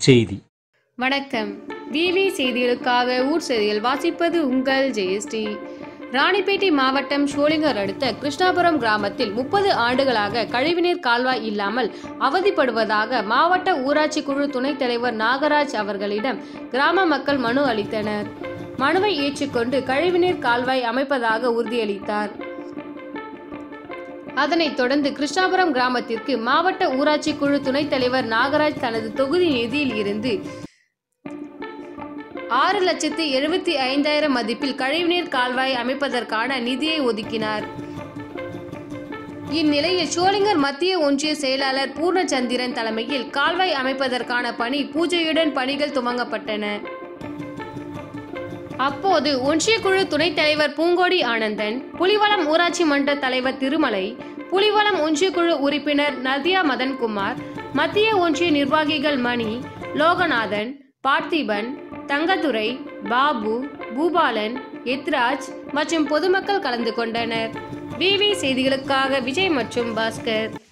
செய்தி வணக்கம் விவி செய்திகளுக்காக ஊர் செய்திகள் வாசிப்பது உங்கள் ஜெயஸ்ரீ ராணிப்பேட்டை மாவட்டம் ஷோலிங்கர் அடுத்த கிருஷ்ணாபுரம் கிராமத்தில் முப்பது ஆண்டுகளாக கழிவுநீர் கால்வாய் இல்லாமல் அவதிப்படுவதாக மாவட்ட ஊராட்சி குழு துணைத் தலைவர் நாகராஜ் அவர்களிடம் கிராம மக்கள் மனு அளித்தனர் மனுவை ஏற்றுக்கொண்டு கழிவுநீர் கால்வாய் அமைப்பதாக உறுதியளித்தார் அதனைத் தொடர்ந்து கிருஷ்ணாபுரம் கிராமத்திற்கு மாவட்ட ஊராட்சி குழு துணைத் தலைவர் நாகராஜ் தனது தொகுதி நிதியில் இருந்து ஆறு லட்சத்து எழுபத்தி ஐந்தாயிரம் மதிப்பில் கழிவுநீர் கால்வாய் அமைப்பதற்கான நிதியை ஒதுக்கினார் இந்நிலையில் சோளிங்கர் மத்திய ஒன்றிய செயலாளர் பூர்ணச்சந்திரன் தலைமையில் கால்வாய் அமைப்பதற்கான பணி பூஜையுடன் பணிகள் துவங்கப்பட்டன அப்போது ஒன்றிய குழு துணைத் தலைவர் பூங்கோடி ஆனந்தன் புலிவளம் ஊராட்சி மன்ற தலைவர் திருமலை புலிவளம் ஒன்றிய குழு உறுப்பினர் நதியா மதன்குமார் மத்திய ஒன்றிய நிர்வாகிகள் மணி லோகநாதன் பார்த்திபன் தங்கதுரை பாபு பூபாலன் எத்ராஜ் மற்றும் பொதுமக்கள் கலந்து கொண்டனர் விவி செய்திகளுக்காக விஜய் மற்றும் பாஸ்கர்